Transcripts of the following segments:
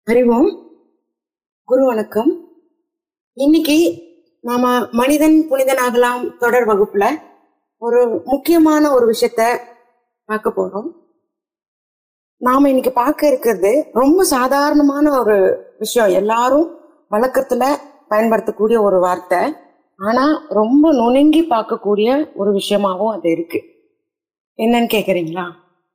அறிவோம் குரு வணக்கம் இன்னைக்கு நாம மனிதன் புனிதனாகலாம் தொடர் வகுப்புல ஒரு முக்கியமான ஒரு விஷயத்த பார்க்க போறோம் நாம இன்னைக்கு பார்க்க இருக்கிறது ரொம்ப சாதாரணமான ஒரு விஷயம் எல்லாரும் வழக்கத்துல பயன்படுத்தக்கூடிய ஒரு வார்த்தை ஆனா ரொம்ப நுணுங்கி பார்க்கக்கூடிய ஒரு விஷயமாவும் அது இருக்கு என்னன்னு கேக்குறீங்களா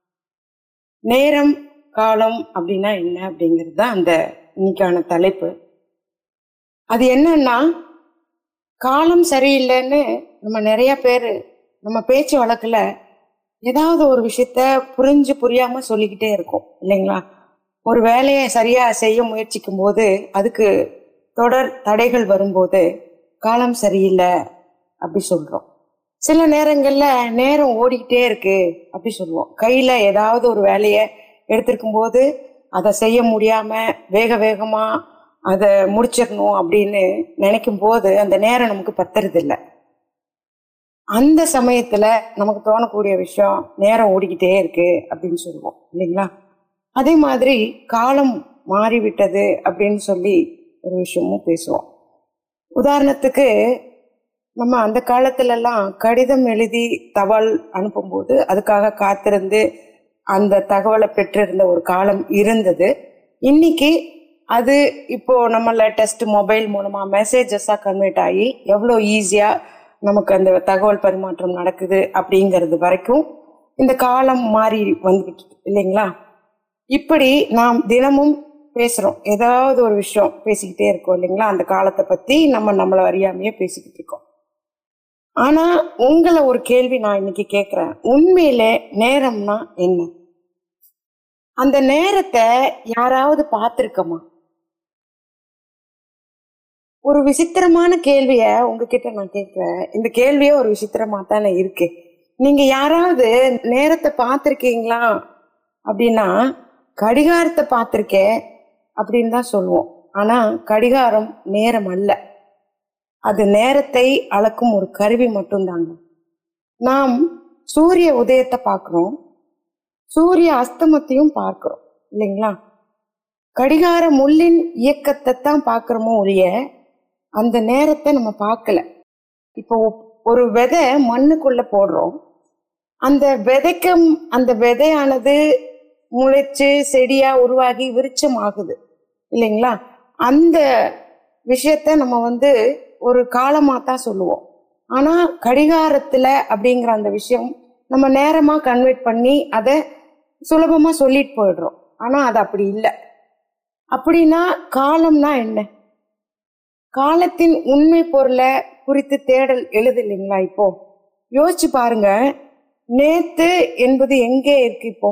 நேரம் காலம் அப்படின்னா என்ன அப்படிங்கிறது தான் அந்த இன்னைக்கான தலைப்பு அது என்னன்னா காலம் சரியில்லைன்னு நம்ம நிறைய பேர் நம்ம பேச்சு வழக்குல ஏதாவது ஒரு விஷயத்த புரிஞ்சு புரியாம சொல்லிக்கிட்டே இருக்கோம் இல்லைங்களா ஒரு வேலையை சரியா செய்ய முயற்சிக்கும் போது அதுக்கு தொடர் தடைகள் வரும்போது காலம் சரியில்லை அப்படி சொல்றோம் சில நேரங்கள்ல நேரம் ஓடிக்கிட்டே இருக்கு அப்படி சொல்லுவோம் கையில ஏதாவது ஒரு வேலையை எடுத்திருக்கும் போது அதை செய்ய முடியாம வேக வேகமா அதை முடிச்சிடணும் அப்படின்னு நினைக்கும் போது அந்த நேரம் நமக்கு பத்துறது இல்லை அந்த சமயத்துல நமக்கு தோணக்கூடிய விஷயம் நேரம் ஓடிக்கிட்டே இருக்கு அப்படின்னு சொல்லுவோம் இல்லைங்களா அதே மாதிரி காலம் மாறிவிட்டது அப்படின்னு சொல்லி ஒரு விஷயமும் பேசுவோம் உதாரணத்துக்கு நம்ம அந்த காலத்துல எல்லாம் கடிதம் எழுதி தபால் அனுப்பும்போது அதுக்காக காத்திருந்து அந்த தகவலை பெற்றிருந்த ஒரு காலம் இருந்தது இன்னைக்கு அது இப்போ நம்ம லேட்டஸ்ட் மொபைல் மூலமா மெசேஜஸா கன்வெர்ட் ஆகி எவ்வளோ ஈஸியா நமக்கு அந்த தகவல் பரிமாற்றம் நடக்குது அப்படிங்கிறது வரைக்கும் இந்த காலம் மாறி வந்துகிட்டு இருக்கு இல்லைங்களா இப்படி நாம் தினமும் பேசுறோம் ஏதாவது ஒரு விஷயம் பேசிக்கிட்டே இருக்கோம் இல்லைங்களா அந்த காலத்தை பத்தி நம்ம நம்மளை அறியாமையே பேசிக்கிட்டு இருக்கோம் ஆனா உங்களை ஒரு கேள்வி நான் இன்னைக்கு கேட்கிறேன் உண்மையிலே நேரம்னா என்ன அந்த நேரத்தை யாராவது பார்த்திருக்கமா ஒரு விசித்திரமான கேள்விய உங்ககிட்ட நான் கேட்கிறேன் இந்த கேள்வியே ஒரு விசித்திரமா தானே இருக்கு நீங்க யாராவது நேரத்தை பார்த்திருக்கீங்களா அப்படின்னா கடிகாரத்தை பார்த்திருக்கேன் அப்படின்னு தான் சொல்லுவோம் ஆனா கடிகாரம் நேரம் அல்ல அது நேரத்தை அளக்கும் ஒரு கருவி மட்டும்தாங்க நாம் சூரிய உதயத்தை பார்க்கிறோம் சூரிய அஸ்தமத்தையும் பார்க்கிறோம் இல்லைங்களா கடிகார முள்ளின் இயக்கத்தை தான் பார்க்கிறோமோ ஒழிய அந்த நேரத்தை நம்ம பார்க்கல இப்போ ஒரு விதை மண்ணுக்குள்ள போடுறோம் அந்த விதைக்கும் அந்த விதையானது முளைச்சு செடியா உருவாகி விருட்சம் ஆகுது இல்லைங்களா அந்த விஷயத்த நம்ம வந்து ஒரு காலமா தான் சொல்லுவோம் ஆனா கடிகாரத்துல அப்படிங்கிற அந்த விஷயம் நம்ம நேரமா கன்வெர்ட் பண்ணி அதை சுலபமா சொல்லிட்டு போயிடுறோம் ஆனா அது அப்படி இல்லை அப்படின்னா காலம்னா என்ன காலத்தின் உண்மை பொருளை குறித்து தேடல் எழுது இல்லைங்களா இப்போ யோசிச்சு பாருங்க நேத்து என்பது எங்கே இருக்கு இப்போ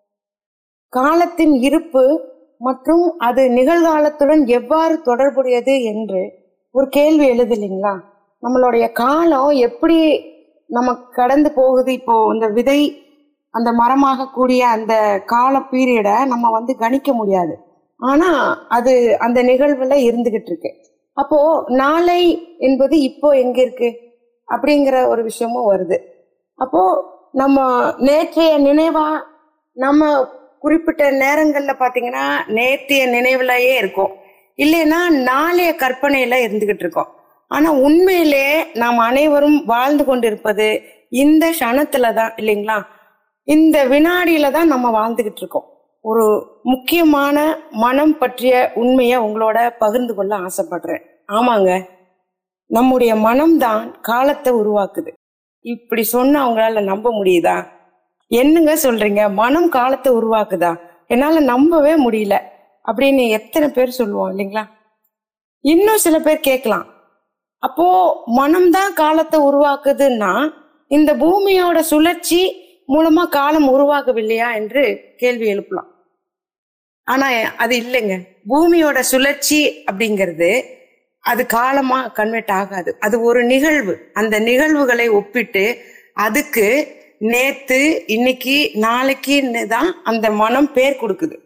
காலத்தின் இருப்பு மற்றும் அது நிகழ்காலத்துடன் எவ்வாறு தொடர்புடையது என்று ஒரு கேள்வி எழுது இல்லைங்களா நம்மளுடைய காலம் எப்படி நமக்கு கடந்து போகுது இப்போ இந்த விதை அந்த மரமாக கூடிய அந்த கால பீரியடை நம்ம வந்து கணிக்க முடியாது ஆனா அது அந்த நிகழ்வுல இருந்துகிட்டு இருக்கு அப்போ நாளை என்பது இப்போ எங்க இருக்கு அப்படிங்கிற ஒரு விஷயமும் வருது அப்போ நம்ம நேற்றைய நினைவா நம்ம குறிப்பிட்ட நேரங்கள்ல பாத்தீங்கன்னா நேற்றைய நினைவுலயே இருக்கும் இல்லைன்னா நாளைய கற்பனையில இருந்துகிட்டு இருக்கோம் ஆனா உண்மையிலே நாம் அனைவரும் வாழ்ந்து கொண்டிருப்பது இந்த க்ஷணத்துல தான் இல்லைங்களா இந்த வினாடியில தான் நம்ம வாழ்ந்துகிட்டு இருக்கோம் ஒரு முக்கியமான மனம் பற்றிய உண்மையை உங்களோட பகிர்ந்து கொள்ள ஆசைப்படுறேன் ஆமாங்க நம்முடைய மனம்தான் காலத்தை உருவாக்குது இப்படி சொன்னா அவங்களால நம்ப முடியுதா என்னங்க சொல்றீங்க மனம் காலத்தை உருவாக்குதா என்னால நம்பவே முடியல அப்படின்னு எத்தனை பேர் சொல்லுவோம் இல்லைங்களா இன்னும் சில பேர் கேட்கலாம் அப்போ மனம்தான் காலத்தை உருவாக்குதுன்னா இந்த பூமியோட சுழற்சி மூலமா காலம் உருவாகவில்லையா என்று கேள்வி எழுப்பலாம் ஆனா அது இல்லைங்க பூமியோட சுழற்சி அப்படிங்கிறது அது காலமா கன்வெர்ட் ஆகாது அது ஒரு நிகழ்வு அந்த நிகழ்வுகளை ஒப்பிட்டு அதுக்கு நேத்து இன்னைக்கு நாளைக்குன்னு தான் அந்த மனம் பேர் கொடுக்குது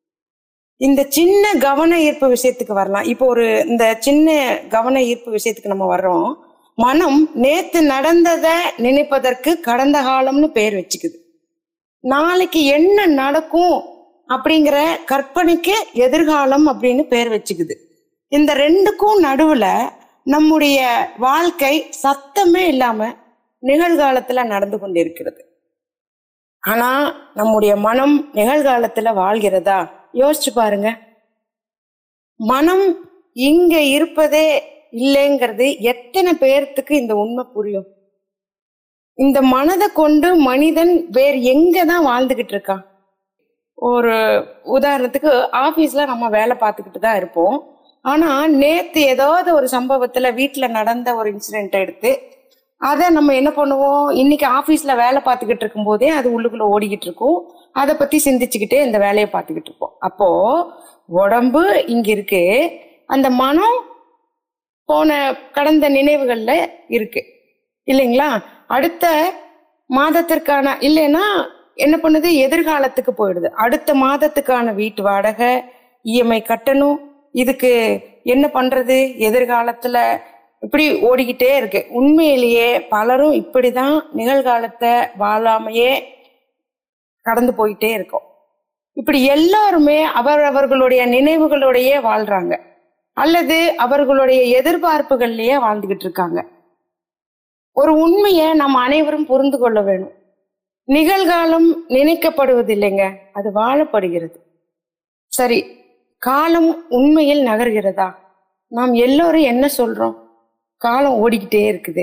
இந்த சின்ன கவன ஈர்ப்பு விஷயத்துக்கு வரலாம் இப்போ ஒரு இந்த சின்ன கவன ஈர்ப்பு விஷயத்துக்கு நம்ம வர்றோம் மனம் நேத்து நடந்ததை நினைப்பதற்கு கடந்த காலம்னு பேர் வச்சுக்குது நாளைக்கு என்ன நடக்கும் அப்படிங்கிற கற்பனைக்கு எதிர்காலம் அப்படின்னு பேர் வச்சுக்குது இந்த ரெண்டுக்கும் நடுவுல நம்முடைய வாழ்க்கை சத்தமே இல்லாம நிகழ்காலத்துல நடந்து கொண்டிருக்கிறது ஆனா நம்முடைய மனம் நிகழ்காலத்துல வாழ்கிறதா யோசிச்சு பாருங்க மனம் இங்க இருப்பதே இல்லைங்கிறது எத்தனை பேர்த்துக்கு இந்த உண்மை புரியும் இந்த மனதை கொண்டு மனிதன் வேற எங்க தான் வாழ்ந்துகிட்டு இருக்கான் ஒரு உதாரணத்துக்கு ஆபீஸ்ல நம்ம வேலை பார்த்துக்கிட்டு தான் இருப்போம் ஆனா நேத்து ஏதாவது ஒரு சம்பவத்துல வீட்டுல நடந்த ஒரு இன்சிடென்ட் எடுத்து அதை நம்ம என்ன பண்ணுவோம் இன்னைக்கு ஆபீஸ்ல வேலை பார்த்துக்கிட்டு இருக்கும் போதே அது உள்ளுக்குள்ள ஓடிக்கிட்டு இருக்கும் அதை பத்தி சிந்திச்சுக்கிட்டே இந்த வேலையை பார்த்துக்கிட்டு இருப்போம் அப்போ உடம்பு இங்க இருக்கு அந்த மனம் போன கடந்த நினைவுகள்ல இருக்கு இல்லைங்களா அடுத்த மாதத்திற்கான இல்லைன்னா என்ன பண்ணுது எதிர்காலத்துக்கு போயிடுது அடுத்த மாதத்துக்கான வீட்டு வாடகை இஎம்ஐ கட்டணும் இதுக்கு என்ன பண்றது எதிர்காலத்துல இப்படி ஓடிக்கிட்டே இருக்கு உண்மையிலேயே பலரும் இப்படிதான் நிகழ்காலத்தை வாழாமையே கடந்து போயிட்டே இருக்கோம் இப்படி எல்லாருமே அவரவர்களுடைய நினைவுகளோடையே வாழ்றாங்க அல்லது அவர்களுடைய எதிர்பார்ப்புகள்லயே வாழ்ந்துகிட்டு இருக்காங்க ஒரு உண்மையை நம்ம அனைவரும் புரிந்து கொள்ள வேணும் நிகழ்காலம் நினைக்கப்படுவதில்லைங்க அது வாழப்படுகிறது சரி காலம் உண்மையில் நகர்கிறதா நாம் எல்லோரும் என்ன சொல்றோம் காலம் ஓடிக்கிட்டே இருக்குது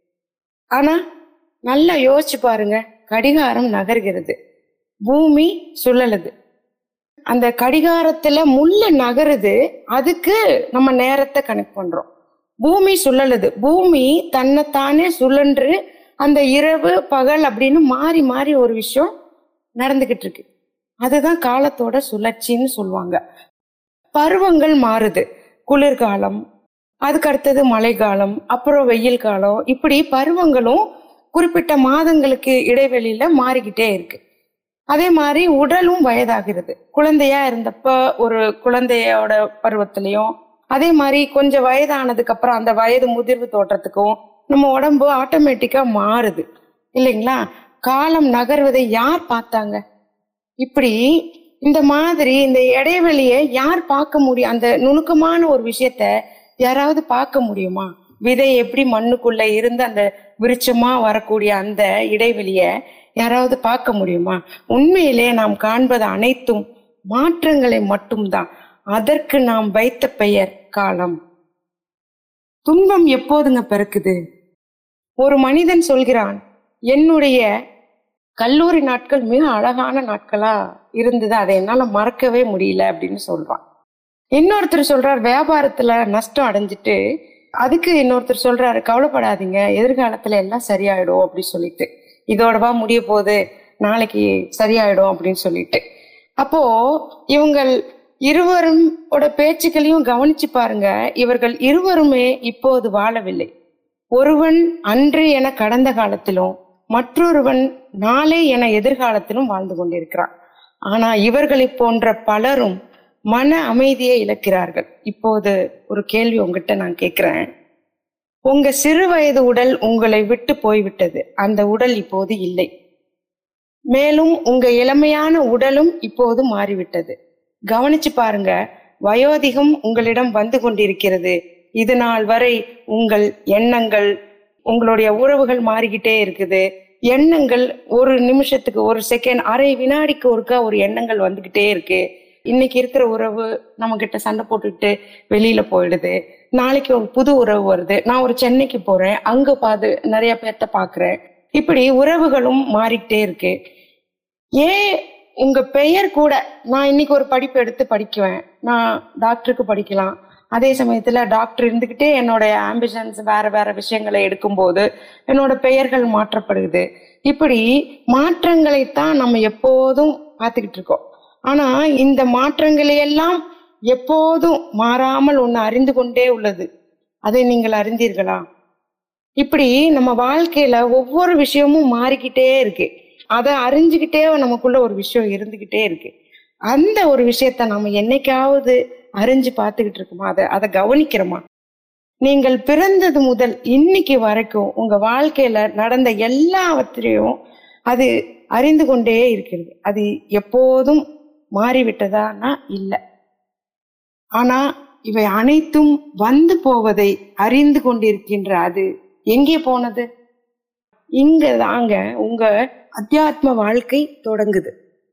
ஆனா நல்லா யோசிச்சு பாருங்க கடிகாரம் நகர்கிறது பூமி சுழலுது அந்த கடிகாரத்துல முள்ள நகருது அதுக்கு நம்ம நேரத்தை கனெக்ட் பண்றோம் பூமி சுழலுது பூமி தன்னைத்தானே சுழன்று அந்த இரவு பகல் அப்படின்னு மாறி மாறி ஒரு விஷயம் நடந்துகிட்டு இருக்கு அதுதான் காலத்தோட சுழற்சின்னு சொல்லுவாங்க பருவங்கள் மாறுது குளிர்காலம் அதுக்கு அடுத்தது மழைக்காலம் அப்புறம் வெயில் காலம் இப்படி பருவங்களும் குறிப்பிட்ட மாதங்களுக்கு இடைவெளியில மாறிக்கிட்டே இருக்கு அதே மாதிரி உடலும் வயதாகிறது குழந்தையா இருந்தப்ப ஒரு குழந்தையோட பருவத்திலையும் அதே மாதிரி கொஞ்சம் வயதானதுக்கு அப்புறம் அந்த வயது முதிர்வு தோற்றத்துக்கும் நம்ம உடம்பு ஆட்டோமேட்டிக்கா மாறுது இல்லைங்களா காலம் நகர்வதை யார் பார்த்தாங்க இப்படி இந்த மாதிரி இந்த இடைவெளியை யார் பார்க்க முடியும் அந்த நுணுக்கமான ஒரு விஷயத்த யாராவது பார்க்க முடியுமா விதை எப்படி மண்ணுக்குள்ள இருந்து அந்த விருட்சமா வரக்கூடிய அந்த இடைவெளிய யாராவது பார்க்க முடியுமா உண்மையிலே நாம் காண்பது அனைத்தும் மாற்றங்களை மட்டும்தான் அதற்கு நாம் வைத்த பெயர் காலம் துன்பம் எப்போதுங்க பிறக்குது ஒரு மனிதன் சொல்கிறான் என்னுடைய கல்லூரி நாட்கள் மிக அழகான நாட்களா இருந்தது அதை என்னால மறக்கவே முடியல அப்படின்னு சொல்றான் இன்னொருத்தர் சொல்றார் வியாபாரத்துல நஷ்டம் அடைஞ்சிட்டு அதுக்கு இன்னொருத்தர் சொல்றாரு கவலைப்படாதீங்க எதிர்காலத்துல எல்லாம் சரியாயிடும் அப்படி சொல்லிட்டு இதோடவா முடிய போகுது நாளைக்கு சரியாயிடும் அப்படின்னு சொல்லிட்டு அப்போ இவங்கள் இருவரும் பேச்சுக்களையும் கவனிச்சு பாருங்க இவர்கள் இருவருமே இப்போது வாழவில்லை ஒருவன் அன்று என கடந்த காலத்திலும் மற்றொருவன் நாளை என எதிர்காலத்திலும் வாழ்ந்து கொண்டிருக்கிறான் ஆனா இவர்களை போன்ற பலரும் மன அமைதியை இழக்கிறார்கள் இப்போது ஒரு கேள்வி உங்ககிட்ட நான் கேட்கிறேன் உங்க சிறு வயது உடல் உங்களை விட்டு போய்விட்டது அந்த உடல் இப்போது இல்லை மேலும் உங்க இளமையான உடலும் இப்போது மாறிவிட்டது கவனிச்சு பாருங்க வயோதிகம் உங்களிடம் வந்து கொண்டிருக்கிறது இது நாள் வரை உங்கள் எண்ணங்கள் உங்களுடைய உறவுகள் மாறிக்கிட்டே இருக்குது எண்ணங்கள் ஒரு நிமிஷத்துக்கு ஒரு செகண்ட் அரை வினாடிக்கு ஒருக்கா ஒரு எண்ணங்கள் வந்துகிட்டே இருக்கு இன்னைக்கு இருக்கிற உறவு நம்ம கிட்ட சண்டை போட்டுட்டு வெளியில போயிடுது நாளைக்கு ஒரு புது உறவு வருது நான் ஒரு சென்னைக்கு போறேன் அங்க பாது நிறைய பேர்த்த பாக்குறேன் இப்படி உறவுகளும் மாறிக்கிட்டே இருக்கு ஏன் உங்க பெயர் கூட நான் இன்னைக்கு ஒரு படிப்பு எடுத்து படிக்குவேன் நான் டாக்டருக்கு படிக்கலாம் அதே சமயத்துல டாக்டர் இருந்துகிட்டே என்னோட ஆம்பிஷன்ஸ் வேற வேற விஷயங்களை எடுக்கும்போது என்னோட பெயர்கள் மாற்றப்படுது இப்படி மாற்றங்களைத்தான் நம்ம எப்போதும் பார்த்துக்கிட்டு இருக்கோம் ஆனா இந்த மாற்றங்களை எல்லாம் எப்போதும் மாறாமல் ஒண்ணு அறிந்து கொண்டே உள்ளது அதை நீங்கள் அறிந்தீர்களா இப்படி நம்ம வாழ்க்கையில ஒவ்வொரு விஷயமும் மாறிக்கிட்டே இருக்கு அதை அறிஞ்சுக்கிட்டே நமக்குள்ள ஒரு விஷயம் இருந்துகிட்டே இருக்கு அந்த ஒரு விஷயத்த நம்ம என்னைக்காவது அறிஞ்சு பார்த்துக்கிட்டு இருக்கோமா அதை அதை கவனிக்கிறோமா நீங்கள் பிறந்தது முதல் இன்னைக்கு வரைக்கும் உங்க வாழ்க்கையில நடந்த எல்லாவற்றையும் அது அறிந்து கொண்டே இருக்கிறது அது எப்போதும் மாறிவிட்டதானா இல்லை ஆனா இவை அனைத்தும் வந்து போவதை அறிந்து கொண்டிருக்கின்ற அது எங்கே போனது இங்க தாங்க உங்க அத்தியாத்ம வாழ்க்கை தொடங்குது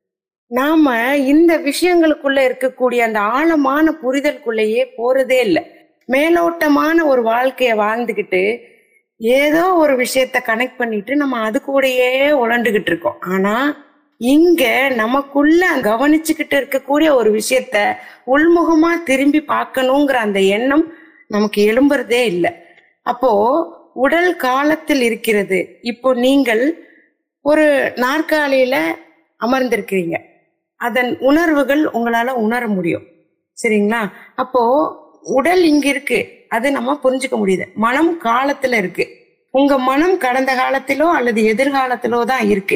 நாம இந்த விஷயங்களுக்குள்ள இருக்கக்கூடிய அந்த ஆழமான புரிதலுக்குள்ளேயே போறதே இல்லை மேலோட்டமான ஒரு வாழ்க்கைய வாழ்ந்துகிட்டு ஏதோ ஒரு விஷயத்த கனெக்ட் பண்ணிட்டு நம்ம அது கூடயே உழண்டுகிட்டு இருக்கோம் ஆனா இங்க நமக்குள்ள கவனிச்சுக்கிட்டு இருக்கக்கூடிய ஒரு விஷயத்த உள்முகமா திரும்பி பார்க்கணுங்கிற அந்த எண்ணம் நமக்கு எழும்புறதே இல்லை அப்போ உடல் காலத்தில் இருக்கிறது இப்போ நீங்கள் ஒரு நாற்காலியில அமர்ந்திருக்கிறீங்க அதன் உணர்வுகள் உங்களால உணர முடியும் சரிங்களா அப்போ உடல் இங்க இருக்கு அது நம்ம புரிஞ்சுக்க முடியுது மனம் காலத்துல இருக்கு உங்க மனம் கடந்த காலத்திலோ அல்லது எதிர்காலத்திலோ தான் இருக்கு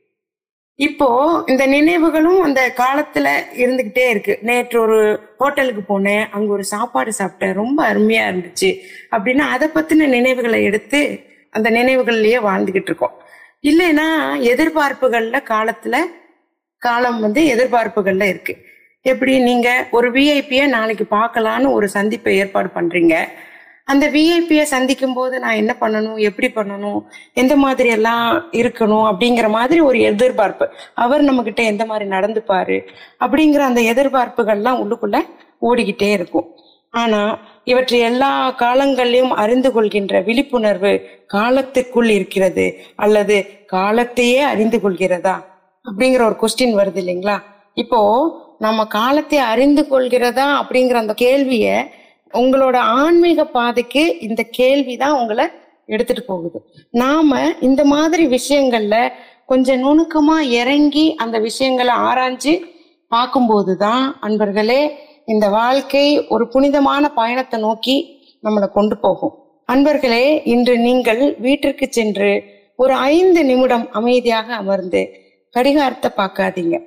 இப்போ இந்த நினைவுகளும் அந்த காலத்துல இருந்துகிட்டே இருக்கு நேற்று ஒரு ஹோட்டலுக்கு போனேன் அங்க ஒரு சாப்பாடு சாப்பிட்டேன் ரொம்ப அருமையா இருந்துச்சு அப்படின்னா அதை பத்தின நினைவுகளை எடுத்து அந்த நினைவுகள்லயே வாழ்ந்துகிட்டு இருக்கோம் இல்லைன்னா எதிர்பார்ப்புகள்ல காலத்துல காலம் வந்து எதிர்பார்ப்புகள்ல இருக்கு எப்படி நீங்க ஒரு விஐபிய நாளைக்கு பார்க்கலான்னு ஒரு சந்திப்பை ஏற்பாடு பண்றீங்க அந்த விஐபியை சந்திக்கும் போது நான் என்ன பண்ணணும் எப்படி பண்ணணும் எந்த மாதிரி எல்லாம் இருக்கணும் அப்படிங்கிற மாதிரி ஒரு எதிர்பார்ப்பு அவர் நம்ம கிட்ட எந்த மாதிரி நடந்துப்பாரு அப்படிங்கிற அந்த எதிர்பார்ப்புகள்லாம் உள்ளுக்குள்ள ஓடிக்கிட்டே இருக்கும் ஆனா இவற்றை எல்லா காலங்களிலும் அறிந்து கொள்கின்ற விழிப்புணர்வு காலத்திற்குள் இருக்கிறது அல்லது காலத்தையே அறிந்து கொள்கிறதா அப்படிங்கிற ஒரு கொஸ்டின் வருது இல்லைங்களா இப்போ நம்ம காலத்தை அறிந்து கொள்கிறதா அப்படிங்கிற அந்த கேள்விய உங்களோட ஆன்மீக பாதைக்கு இந்த கேள்விதான் உங்களை எடுத்துட்டு போகுது நாம இந்த மாதிரி விஷயங்கள்ல கொஞ்சம் நுணுக்கமா இறங்கி அந்த விஷயங்களை ஆராய்ஞ்சு பார்க்கும்போதுதான் அன்பர்களே இந்த வாழ்க்கை ஒரு புனிதமான பயணத்தை நோக்கி நம்மளை கொண்டு போகும் அன்பர்களே இன்று நீங்கள் வீட்டிற்கு சென்று ஒரு ஐந்து நிமிடம் அமைதியாக அமர்ந்து கடிகாரத்தை பார்க்காதீங்க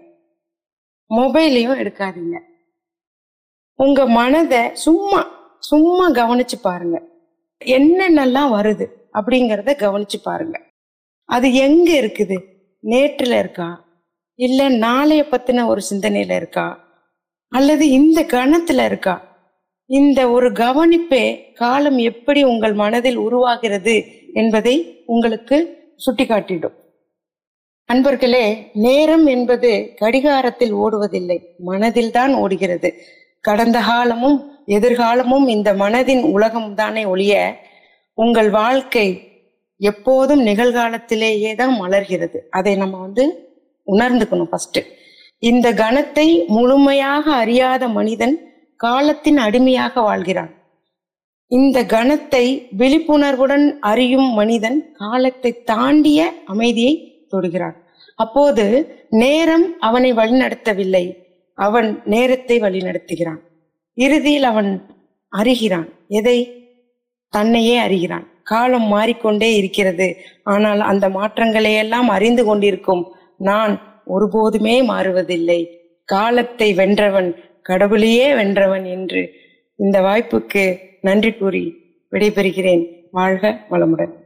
மொபைலையும் எடுக்காதீங்க உங்க மனதை சும்மா சும்மா கவனிச்சு பாருங்க என்னென்னலாம் வருது அப்படிங்கிறத கவனிச்சு பாருங்க அது எங்க இருக்குது நேற்றுல இருக்கா இல்ல நாளைய பத்தின ஒரு சிந்தனையில இருக்கா அல்லது இந்த கணத்துல இருக்கா இந்த ஒரு கவனிப்பே காலம் எப்படி உங்கள் மனதில் உருவாகிறது என்பதை உங்களுக்கு சுட்டிக்காட்டிடும் அன்பர்களே நேரம் என்பது கடிகாரத்தில் ஓடுவதில்லை மனதில் தான் ஓடுகிறது கடந்த காலமும் எதிர்காலமும் இந்த மனதின் உலகம் தானே ஒழிய உங்கள் வாழ்க்கை எப்போதும் நிகழ்காலத்திலேயே தான் மலர்கிறது அதை நம்ம வந்து உணர்ந்துக்கணும் ஃபர்ஸ்ட் இந்த கணத்தை முழுமையாக அறியாத மனிதன் காலத்தின் அடிமையாக வாழ்கிறான் இந்த கணத்தை விழிப்புணர்வுடன் அறியும் மனிதன் காலத்தை தாண்டிய அமைதியை தொடுகிறான் அப்போது நேரம் அவனை வழிநடத்தவில்லை அவன் நேரத்தை வழிநடத்துகிறான் இறுதியில் அவன் அறிகிறான் எதை தன்னையே அறிகிறான் காலம் மாறிக்கொண்டே இருக்கிறது ஆனால் அந்த மாற்றங்களை எல்லாம் அறிந்து கொண்டிருக்கும் நான் ஒருபோதுமே மாறுவதில்லை காலத்தை வென்றவன் கடவுளையே வென்றவன் என்று இந்த வாய்ப்புக்கு நன்றி கூறி விடைபெறுகிறேன் வாழ்க வளமுடன்